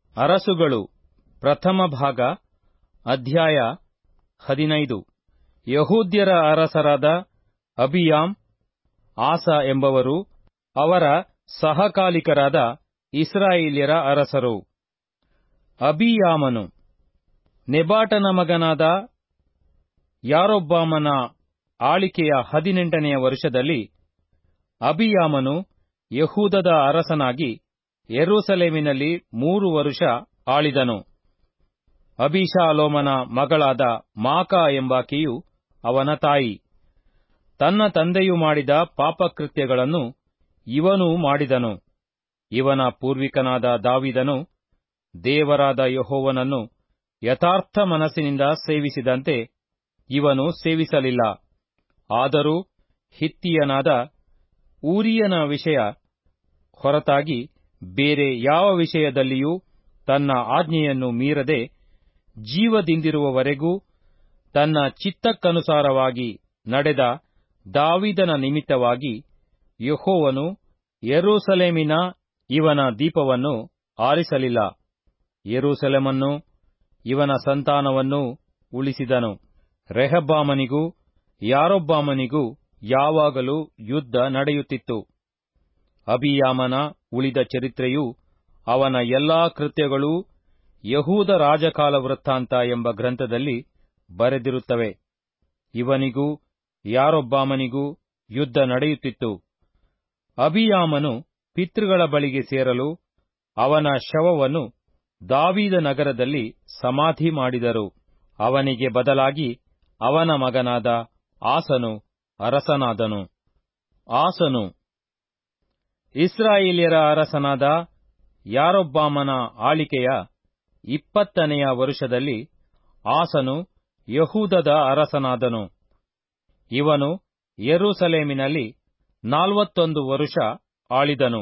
ಅರಸುಗಳು ಪ್ರಥಮ ಭಾಗ ಅಧ್ಯಾಯ ಹದಿನೈದು ಯಹೂದ್ಯರ ಅರಸರಾದ ಅಬಿಯಾಮ್ ಆಸ ಎಂಬವರು ಅವರ ಸಹಕಾಲಿಕರಾದ ಇಸ್ರಾಯೇಲ್ಯರ ಅರಸರು ಅಬಿಯಾಮನು ನೆಬಾಟನ ಮಗನಾದ ಯಾರೊಬ್ಬಾಮನ ಆಳಿಕೆಯ ಹದಿನೆಂಟನೆಯ ವರ್ಷದಲ್ಲಿ ಅಬಿಯಾಮನು ಯಹೂದದ ಅರಸನಾಗಿ ಯೆರೂಸಲೇಮಿನಲ್ಲಿ ಮೂರು ವರುಷ ಆಳಿದನು ಅಬೀಷಾಲೋಮನ ಮಗಳಾದ ಮಾಕಾ ಎಂಬಾಕೆಯು ಅವನ ತಾಯಿ ತನ್ನ ತಂದೆಯು ಮಾಡಿದ ಪಾಪಕೃತ್ಯಗಳನ್ನು ಇವನೂ ಮಾಡಿದನು ಇವನ ಪೂರ್ವಿಕನಾದ ದಾವಿದನು ದೇವರಾದ ಯೆಹೋವನನ್ನು ಯಥಾರ್ಥ ಮನಸ್ಸಿನಿಂದ ಸೇವಿಸಿದಂತೆ ಇವನು ಸೇವಿಸಲಿಲ್ಲ ಆದರೂ ಹಿತ್ತಿಯನಾದ ಊರಿಯನ ವಿಷಯ ಹೊರತಾಗಿ ಬೇರೆ ಯಾವ ವಿಷಯದಲ್ಲಿಯೂ ತನ್ನ ಆಜ್ಞೆಯನ್ನು ಮೀರದೆ ಜೀವದಿಂದಿರುವವರೆಗೂ ತನ್ನ ಚಿತ್ತಕ್ಕನುಸಾರವಾಗಿ ನಡೆದ ದಾವಿದನ ನಿಮಿತ್ತವಾಗಿ ಯೆಹೋವನು ಯೆರೂಸಲೇಮಿನ ಇವನ ದೀಪವನ್ನು ಆರಿಸಲಿಲ್ಲ ಯೆರೂಸಲೇಮನ್ನೂ ಇವನ ಸಂತಾನವನ್ನೂ ಉಳಿಸಿದನು ರೆಹಬ್ಬಾಮನಿಗೂ ಯಾರೊಬ್ಬಾಮನಿಗೂ ಯಾವಾಗಲೂ ಯುದ್ಧ ನಡೆಯುತ್ತಿತ್ತು ಅಬಿಯಾಮನ ಉಳಿದ ಚರಿತ್ರೆಯೂ ಅವನ ಎಲ್ಲಾ ಕೃತ್ಯಗಳೂ ಯಹೂದ ರಾಜಕಾಲ ವೃತ್ತಾಂತ ಎಂಬ ಗ್ರಂಥದಲ್ಲಿ ಬರೆದಿರುತ್ತವೆ ಇವನಿಗೂ ಯಾರೊಬ್ಬಾಮನಿಗೂ ಯುದ್ಧ ನಡೆಯುತ್ತಿತ್ತು ಅಬಿಯಾಮನು ಪಿತೃಗಳ ಬಳಿಗೆ ಸೇರಲು ಅವನ ಶವವನ್ನು ದಾವೀದ ನಗರದಲ್ಲಿ ಸಮಾಧಿ ಮಾಡಿದರು ಅವನಿಗೆ ಬದಲಾಗಿ ಅವನ ಮಗನಾದ ಆಸನು ಅರಸನಾದನು ಆಸನು ಇಸ್ರಾಯೇಲ್ಯರ ಅರಸನಾದ ಯಾರೊಬ್ಬಾಮನ ಆಳಿಕೆಯ ಇಪ್ಪತ್ತನೆಯ ವರುಷದಲ್ಲಿ ಆಸನು ಯಹೂದದ ಅರಸನಾದನು ಇವನು ಯೆರೂಸಲೇಮಿನಲ್ಲಿ ನಾಲ್ವತ್ತೊಂದು ವರುಷ ಆಳಿದನು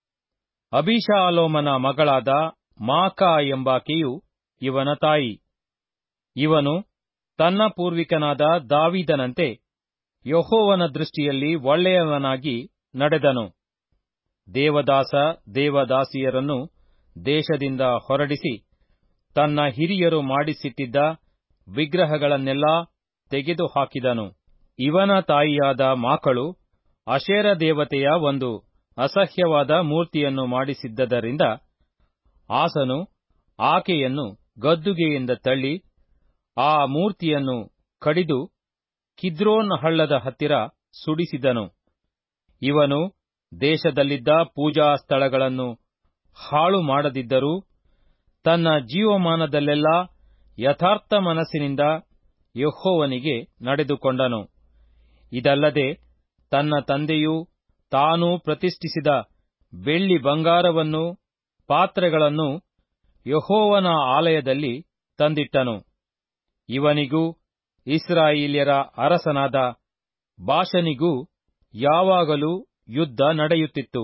ಅಬೀಷಾಲೋಮನ ಮಗಳಾದ ಮಾಕಾ ಎಂಬಾಕೆಯು ಇವನ ತಾಯಿ ಇವನು ತನ್ನ ಪೂರ್ವಿಕನಾದ ದಾವಿದನಂತೆ ಯಹೋವನ ದೃಷ್ಟಿಯಲ್ಲಿ ಒಳ್ಳೆಯವನಾಗಿ ನಡೆದನು ದೇವದಾಸ ದೇವದಾಸಿಯರನ್ನು ದೇಶದಿಂದ ಹೊರಡಿಸಿ ತನ್ನ ಹಿರಿಯರು ಮಾಡಿಸಿಟ್ಟಿದ್ದ ವಿಗ್ರಹಗಳನ್ನೆಲ್ಲಾ ತೆಗೆದುಹಾಕಿದನು ಇವನ ತಾಯಿಯಾದ ಮಾಕಳು ಅಶೇರ ದೇವತೆಯ ಒಂದು ಅಸಹ್ಯವಾದ ಮೂರ್ತಿಯನ್ನು ಮಾಡಿಸಿದ್ದರಿಂದ ಆಸನು ಆಕೆಯನ್ನು ಗದ್ದುಗೆಯಿಂದ ತಳ್ಳಿ ಆ ಮೂರ್ತಿಯನ್ನು ಕಡಿದು ಕಿದ್ರೋನ್ ಹಳ್ಳದ ಹತ್ತಿರ ಸುಡಿಸಿದನು ಇವನು ದೇಶದಲ್ಲಿದ್ದ ಪೂಜಾ ಸ್ಥಳಗಳನ್ನು ಹಾಳು ಮಾಡದಿದ್ದರೂ ತನ್ನ ಜೀವಮಾನದಲ್ಲೆಲ್ಲಾ ಯಥಾರ್ಥ ಮನಸ್ಸಿನಿಂದ ಯೆಹೋವನಿಗೆ ನಡೆದುಕೊಂಡನು ಇದಲ್ಲದೆ ತನ್ನ ತಂದೆಯೂ ತಾನೂ ಪ್ರತಿಷ್ಠಿಸಿದ ಬೆಳ್ಳಿ ಬಂಗಾರವನ್ನೂ ಪಾತ್ರೆಗಳನ್ನೂ ಯೆಹೋವನ ಆಲಯದಲ್ಲಿ ತಂದಿಟ್ಟನು ಇವನಿಗೂ ಇಸ್ರಾಯೇಲ್ಯರ ಅರಸನಾದ ಬಾಷನಿಗೂ ಯಾವಾಗಲೂ ಯುದ್ಧ ನಡೆಯುತ್ತಿತ್ತು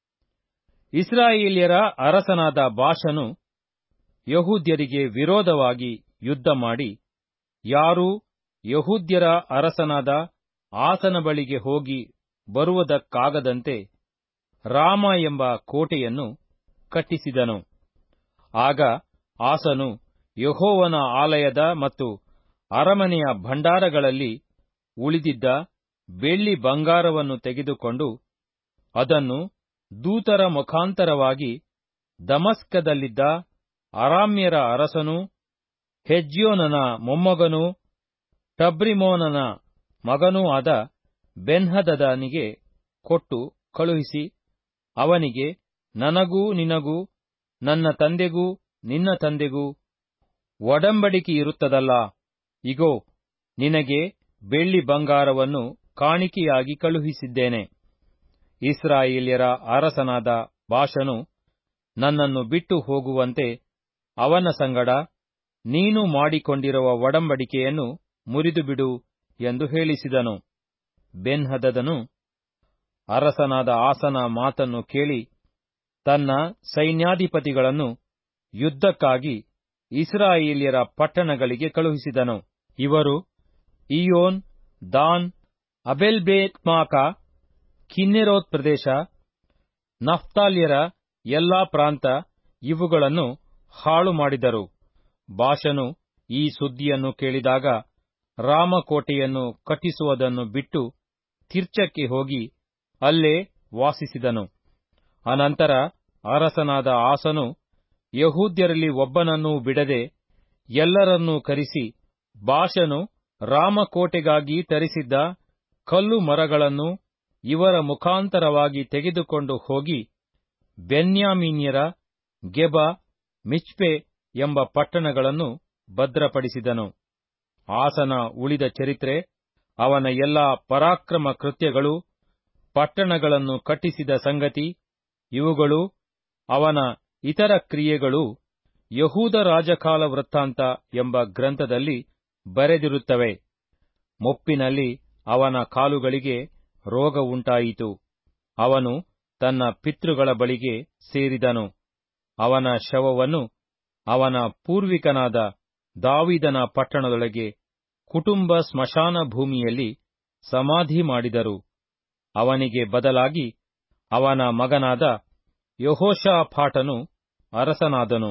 ಇಸ್ರಾಯೇಲ್ಯರ ಅರಸನಾದ ಬಾಷನು ಯಹೂದ್ಯರಿಗೆ ವಿರೋಧವಾಗಿ ಯುದ್ಧ ಮಾಡಿ ಯಾರೂ ಯಹೂದ್ಯರ ಅರಸನಾದ ಆಸನ ಬಳಿಗೆ ಹೋಗಿ ಬರುವುದಕ್ಕಾಗದಂತೆ ರಾಮ ಎಂಬ ಕೋಟೆಯನ್ನು ಕಟ್ಟಿಸಿದನು ಆಗ ಆಸನು ಯೆಹೋವನ ಆಲಯದ ಮತ್ತು ಅರಮನೆಯ ಭಂಡಾರಗಳಲ್ಲಿ ಉಳಿದಿದ್ದ ಬೆಳ್ಳಿ ಬಂಗಾರವನ್ನು ತೆಗೆದುಕೊಂಡು ಅದನ್ನು ದೂತರ ಮುಖಾಂತರವಾಗಿ ದಮಸ್ಕದಲ್ಲಿದ್ದ ಅರಾಮ್ಯರ ಅರಸನೂ ಹೆಜ್ಯೋನನ ಮೊಮ್ಮಗನೂ ಟಬ್ರಿಮೋನನ ಮಗನೂ ಆದ ಬೆನ್ಹದದನಿಗೆ ಕೊಟ್ಟು ಕಳುಹಿಸಿ ಅವನಿಗೆ ನನಗೂ ನಿನಗೂ ನನ್ನ ತಂದೆಗೂ ನಿನ್ನ ತಂದೆಗೂ ಒಡಂಬಡಿಕೆಯಿರುತ್ತದಲ್ಲಾ ಇಗೋ ನಿನಗೆ ಬೆಳ್ಳಿ ಬಂಗಾರವನ್ನು ಕಾಣಿಕೆಯಾಗಿ ಕಳುಹಿಸಿದ್ದೇನೆ ಇಸ್ರಾಯೇಲ್ಯರ ಅರಸನಾದ ಬಾಷನು ನನ್ನನ್ನು ಬಿಟ್ಟು ಹೋಗುವಂತೆ ಅವನ ಸಂಗಡ ನೀನು ಮಾಡಿಕೊಂಡಿರುವ ಒಡಂಬಡಿಕೆಯನ್ನು ಮುರಿದುಬಿಡು ಎಂದು ಹೇಳಿಸಿದನು ಬೆನ್ಹದದನು ಅರಸನಾದ ಆಸನ ಮಾತನ್ನು ಕೇಳಿ ತನ್ನ ಸೈನ್ಯಾಧಿಪತಿಗಳನ್ನು ಯುದ್ಧಕ್ಕಾಗಿ ಇಸ್ರಾಯೇಲ್ಯರ ಪಟ್ಟಣಗಳಿಗೆ ಕಳುಹಿಸಿದನು ಇವರು ಇಯೋನ್ ದಾನ್ ಅಬೆಲ್ಬೇತ್ಮಾಕ ಕಿನ್ನೆರೋತ್ ಪ್ರದೇಶ ನಫ್ತಾಲ್ಯರ ಎಲ್ಲಾ ಪ್ರಾಂತ ಇವುಗಳನ್ನು ಹಾಳು ಮಾಡಿದರು ಬಾಷನು ಈ ಸುದ್ದಿಯನ್ನು ಕೇಳಿದಾಗ ರಾಮಕೋಟೆಯನ್ನು ಕಟ್ಟಿಸುವುದನ್ನು ಬಿಟ್ಟು ತಿರ್ಚಕ್ಕೆ ಹೋಗಿ ಅಲ್ಲೇ ವಾಸಿಸಿದನು ಅನಂತರ ಅರಸನಾದ ಆಸನು ಯಹೂದ್ಯರಲ್ಲಿ ಒಬ್ಬನನ್ನೂ ಬಿಡದೆ ಎಲ್ಲರನ್ನೂ ಕರೆಸಿ ಬಾಷನು ರಾಮಕೋಟೆಗಾಗಿ ತರಿಸಿದ್ದ ಕಲ್ಲು ಮರಗಳನ್ನು ಇವರ ಮುಖಾಂತರವಾಗಿ ತೆಗೆದುಕೊಂಡು ಹೋಗಿ ಬೆನ್ಯಾಮೀನ್ಯರ ಗೆಬ ಮಿಚ್ಪೆ ಎಂಬ ಪಟ್ಟಣಗಳನ್ನು ಭದ್ರಪಡಿಸಿದನು ಆಸನ ಉಳಿದ ಚರಿತ್ರೆ ಅವನ ಎಲ್ಲಾ ಪರಾಕ್ರಮ ಕೃತ್ಯಗಳು ಪಟ್ಟಣಗಳನ್ನು ಕಟ್ಟಿಸಿದ ಸಂಗತಿ ಇವುಗಳು ಅವನ ಇತರ ಕ್ರಿಯೆಗಳು ಯಹೂದ ರಾಜಕಾಲ ವೃತ್ತಾಂತ ಎಂಬ ಗ್ರಂಥದಲ್ಲಿ ಬರೆದಿರುತ್ತವೆ ಮುಪ್ಪಿನಲ್ಲಿ ಅವನ ಕಾಲುಗಳಿಗೆ ರೋಗ ಉಂಟಾಯಿತು ಅವನು ತನ್ನ ಪಿತೃಗಳ ಬಳಿಗೆ ಸೇರಿದನು ಅವನ ಶವವನ್ನು ಅವನ ಪೂರ್ವಿಕನಾದ ದಾವಿದನ ಪಟ್ಟಣದೊಳಗೆ ಕುಟುಂಬ ಸ್ಮಶಾನ ಭೂಮಿಯಲ್ಲಿ ಸಮಾಧಿ ಮಾಡಿದರು ಅವನಿಗೆ ಬದಲಾಗಿ ಅವನ ಮಗನಾದ ಯಹೋಷಾಫಾಟನು ಅರಸನಾದನು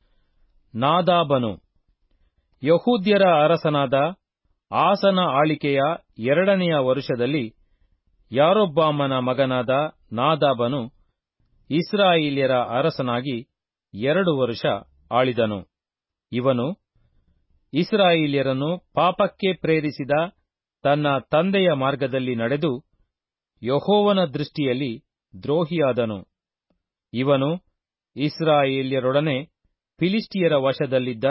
ನಾದಾಬನು ಯಹೂದ್ಯರ ಅರಸನಾದ ಆಸನ ಆಳಿಕೆಯ ಎರಡನೆಯ ವರುಷದಲ್ಲಿ ಯಾರೊಬ್ಬಾಮನ ಮಗನಾದ ನಾದಾಬನು ಇಸ್ರಾಯೇಲ್ಯರ ಅರಸನಾಗಿ ಎರಡು ವರುಷ ಆಳಿದನು ಇವನು ಇಸ್ರಾಯೇಲ್ಯರನ್ನು ಪಾಪಕ್ಕೆ ಪ್ರೇರಿಸಿದ ತನ್ನ ತಂದೆಯ ಮಾರ್ಗದಲ್ಲಿ ನಡೆದು ಯಹೋವನ ದೃಷ್ಟಿಯಲ್ಲಿ ದ್ರೋಹಿಯಾದನು ಇವನು ಇಸ್ರಾಯೇಲ್ಯರೊಡನೆ ಫಿಲಿಸ್ಟಿಯರ ವಶದಲ್ಲಿದ್ದ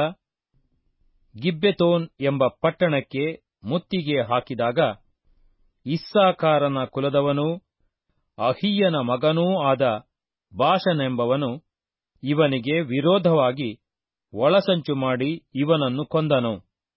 ಗಿಬ್ಬೆತೋನ್ ಎಂಬ ಪಟ್ಟಣಕ್ಕೆ ಮುತ್ತಿಗೆ ಹಾಕಿದಾಗ ಇಸ್ಸಾಕಾರನ ಕುಲದವನೂ ಅಹಿಯನ ಮಗನೂ ಆದ ಬಾಷನೆಂಬವನು ಇವನಿಗೆ ವಿರೋಧವಾಗಿ ಒಳಸಂಚು ಮಾಡಿ ಇವನನ್ನು ಕೊಂದನು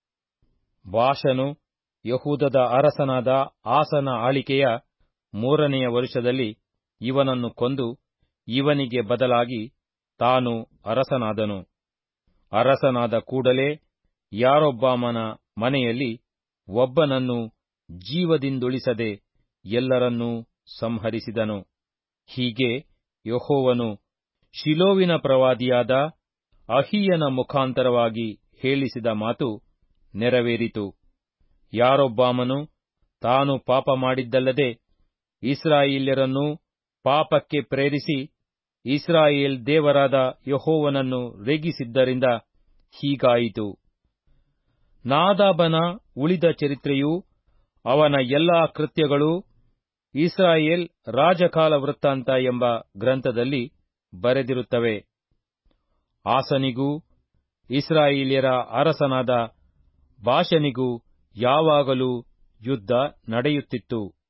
ಬಾಷನು ಯಹೂದದ ಅರಸನಾದ ಆಸನ ಆಳಿಕೆಯ ಮೂರನೆಯ ವರುಷದಲ್ಲಿ ಇವನನ್ನು ಕೊಂದು ಇವನಿಗೆ ಬದಲಾಗಿ ತಾನು ಅರಸನಾದನು ಅರಸನಾದ ಕೂಡಲೇ ಯಾರೊಬ್ಬಾಮನ ಮನೆಯಲ್ಲಿ ಒಬ್ಬನನ್ನು ಜೀವದಿಂದುಳಿಸದೆ ಎಲ್ಲರನ್ನೂ ಸಂಹರಿಸಿದನು ಹೀಗೆ ಯಹೋವನು ಶಿಲೋವಿನ ಪ್ರವಾದಿಯಾದ ಅಹಿಯನ ಮುಖಾಂತರವಾಗಿ ಹೇಳಿಸಿದ ಮಾತು ನೆರವೇರಿತು ಯಾರೊಬ್ಬಾಮನು ತಾನು ಪಾಪ ಮಾಡಿದ್ದಲ್ಲದೆ ಇಸ್ರಾಯೇಲ್ಯರನ್ನೂ ಪಾಪಕ್ಕೆ ಪ್ರೇರಿಸಿ ಇಸ್ರಾಯೇಲ್ ದೇವರಾದ ಯಹೋವನನ್ನು ರೇಗಿಸಿದ್ದರಿಂದ ಹೀಗಾಯಿತು ನಾದಾಬನ ಉಳಿದ ಚರಿತ್ರೆಯೂ ಅವನ ಎಲ್ಲಾ ಕೃತ್ಯಗಳೂ ಇಸ್ರಾಯೇಲ್ ರಾಜಕಾಲ ವೃತ್ತಾಂತ ಎಂಬ ಗ್ರಂಥದಲ್ಲಿ ಬರೆದಿರುತ್ತವೆ ಆಸನಿಗೂ ಇಸ್ರಾಯೇಲ್ಯರ ಅರಸನಾದ ಬಾಷನಿಗೂ ಯಾವಾಗಲೂ ಯುದ್ಧ ನಡೆಯುತ್ತಿತ್ತು